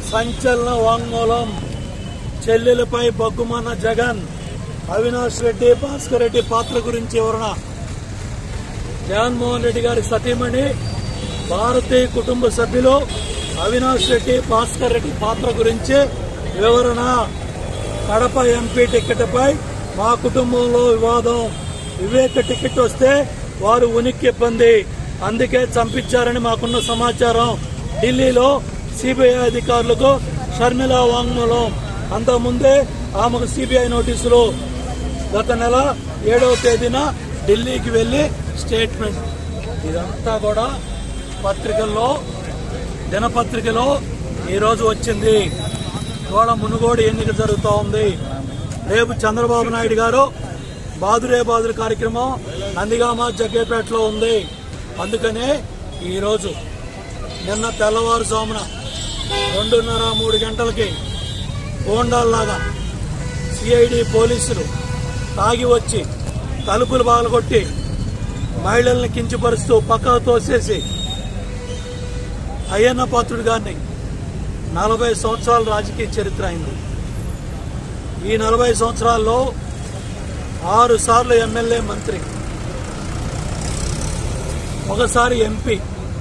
సంచలన వాంగ్మూలం చెల్లెలపై బగ్గుమన్న జగన్ అవినాష్ రెడ్డి భాస్కర్ రెడ్డి పాత్ర గురించి వివరణ జగన్మోహన్ రెడ్డి గారి సతీమణి భారతీయ కుటుంబ సభ్యులు అవినాష్ రెడ్డి భాస్కర్ రెడ్డి పాత్ర గురించి వివరణ కడప ఎంపీ టికెట్పై మా కుటుంబంలో వివాదం వివేక టికెట్ వస్తే వారు ఉనికి పొంది అందుకే చంపించారని మాకున్న సమాచారం ఢిల్లీలో సిబిఐ అధికారులకు షర్మిల వాంగ్మూలం అంతకుముందే ఆమెకు సిబిఐ నోటీసులు గత నెల ఏడవ తేదీన ఢిల్లీకి వెళ్లి స్టేట్మెంట్ ఇదంతా కూడా పత్రికల్లో దినపత్రికలో ఈరోజు వచ్చింది ఇవాళ మునుగోడు ఎన్నిక జరుగుతూ ఉంది రేపు చంద్రబాబు నాయుడు గారు బాదురే బాదురు కార్యక్రమం నందిగామ జగ్గేపేటలో ఉంది అందుకనే ఈరోజు నిన్న తెల్లవారుజామున రెండున్నర మూడు గంటలకి గోండాల్లాగా సిఐడి పోలీసులు తాగి వచ్చి తలుపులు బాగలగొట్టి మహిళల్ని కించపరుస్తూ పక్కకు తోసేసి అయ్యన్న పాత్రుడు గారిని నలభై సంవత్సరాల రాజకీయ చరిత్ర అయింది ఈ నలభై సంవత్సరాల్లో ఆరు సార్లు ఎమ్మెల్యే మంత్రి ఒకసారి ఎంపీ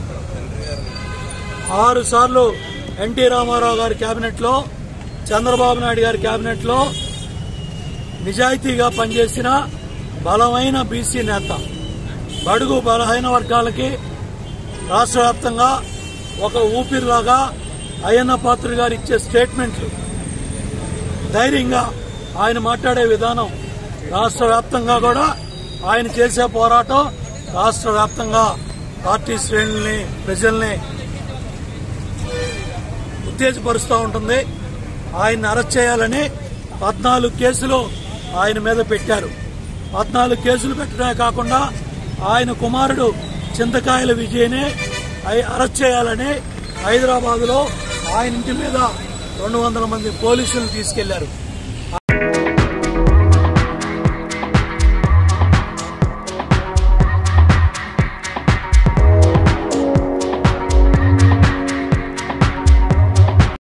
ఆరు సార్లు ఎన్టీ రామారావు గారి కేబినెట్ లో చంద్రబాబు నాయుడు గారి కేబినెట్ లో నిజాయితీగా పనిచేసిన బలమైన బీసీ నేత బడుగు బలహీన వర్గాలకి రాష్ట్ర వ్యాప్తంగా ఒక ఊపిరిలాగా అయ్యన్న పాత్రుడు గారు ఇచ్చే స్టేట్మెంట్లు ధైర్యంగా ఆయన మాట్లాడే విధానం రాష్ట్ర వ్యాప్తంగా కూడా ఆయన చేసే పోరాటం రాష్ట్ర వ్యాప్తంగా పార్టీ శ్రేణుల్ని ప్రజల్ని ఉత్తేజపరుస్తూ ఉంటుంది ఆయన్ని అరెస్ట్ చేయాలని పద్నాలుగు కేసులు ఆయన మీద పెట్టారు పద్నాలుగు కేసులు పెట్టడమే కాకుండా ఆయన కుమారుడు చింతకాయల విజయనే అయి- అరెస్ట్ చేయాలని హైదరాబాద్ లో ఆయన ఇంటి మీద రెండు వందల మంది పోలీసులు తీసుకెళ్లారు